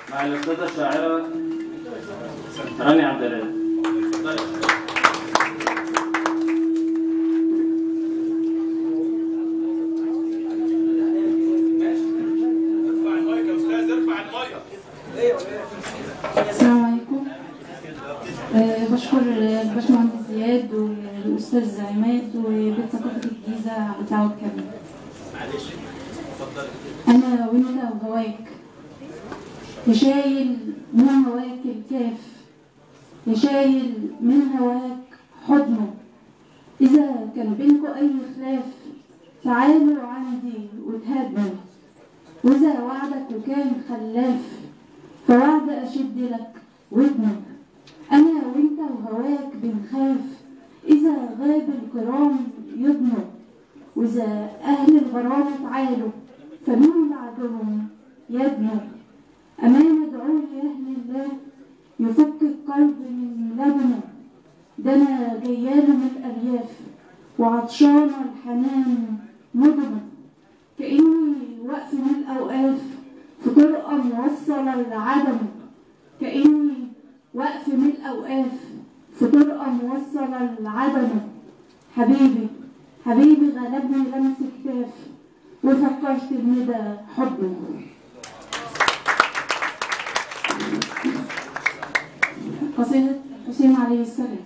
مع الأستاذة الشاعرة راني عبد العال ارفع المايك يا استاذ ارفع المايك السلام عليكم آه، بشكر الباشمهندس زياد والاستاذ عماد وبيت ثقافه الجيزه على الدعوه الكريمه معلش اتفضل انا وانت وهواك يا شايل من هواك الكاف يا شايل من هواك حضنه اذا كان بينكوا اي خلاف تعالوا عندي وتهادوا واذا وعدك وكان خلاف فوعد اشد لك ودنك انا وانت وهواك بنخاف اذا غاب الكرام يضنوا واذا اهل الغرام تعالوا فمين بعدهم يدنو أمان ادعوا يا أهل الله يفك القلب من لبنه ده أنا جياله من الأرياف وعطشانة الحنان مدنه كأني وقف من الأوقاف في طرقة موصلة لعدمه كأني وقف من الأوقاف في طرقة موصلة لعدمه حبيبي حبيبي غلبني لمس كتاف وفكرت ان ده حضنه قصيدة حسين عليه السلام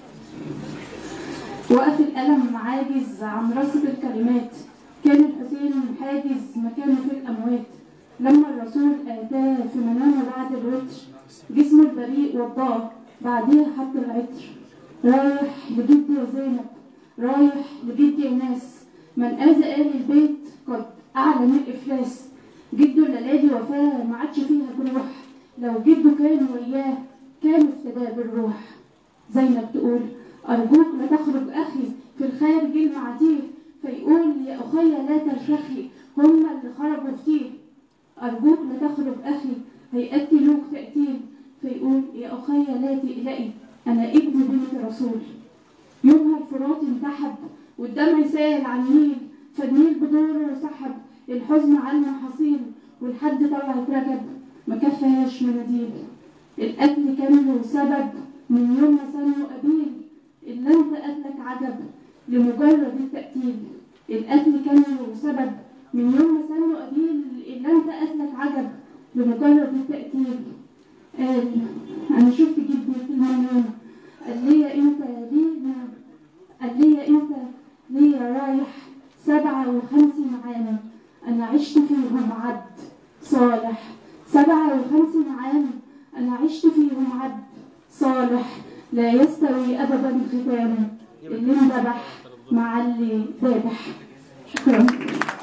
وقف الألم عاجز عن رصد الكلمات كان الحسين حاجز مكانه في الأموات لما الرسول آتاه في منامه بعد الوتر جسمه البريء وضاه بعديها حط العطر رايح لجد زينب رايح لجد ناس من آذى آل البيت قد أعلن الإفلاس جده الليالي وفاة ما عادش فيها جروح لو جده كان وياه كان افتدى بالروح زينب تقول أرجوك لا تخرج أخي في الخارج المعتيه فيقول يا أخي لا ترتخي هم اللي خرجوا فتيه أرجوك لا تخرج أخي هيقتلوك تقتيل فيقول يا أخي لا تقلقي أنا ابن بنت رسول يومها الفرات انتحب والدمع سال على النيل فالنيل بدوره سحب الحزن على المحاصيل والحد طلعت رجب ما كفاش مناديل القتل كان له سبب من يوم ما سنوا قبيل إلا انت قتلك عجب لمجرد التقتيل القتل كان له سبب من يوم ما سنوا قبيل إلا انت قتلك عجب لمجرد التقتيل قال أنا شفت جدي في المنام قال لي أنت ليه قال لي أنت ليه رايح سبعة وخمسين عام أنا عشت فيهم عبد صالح سبعة وخمسين عام أنا عشت فيهم عبد صالح لا يستوي أبدا ختامه اللي انذبح مع اللي ذابح شكرا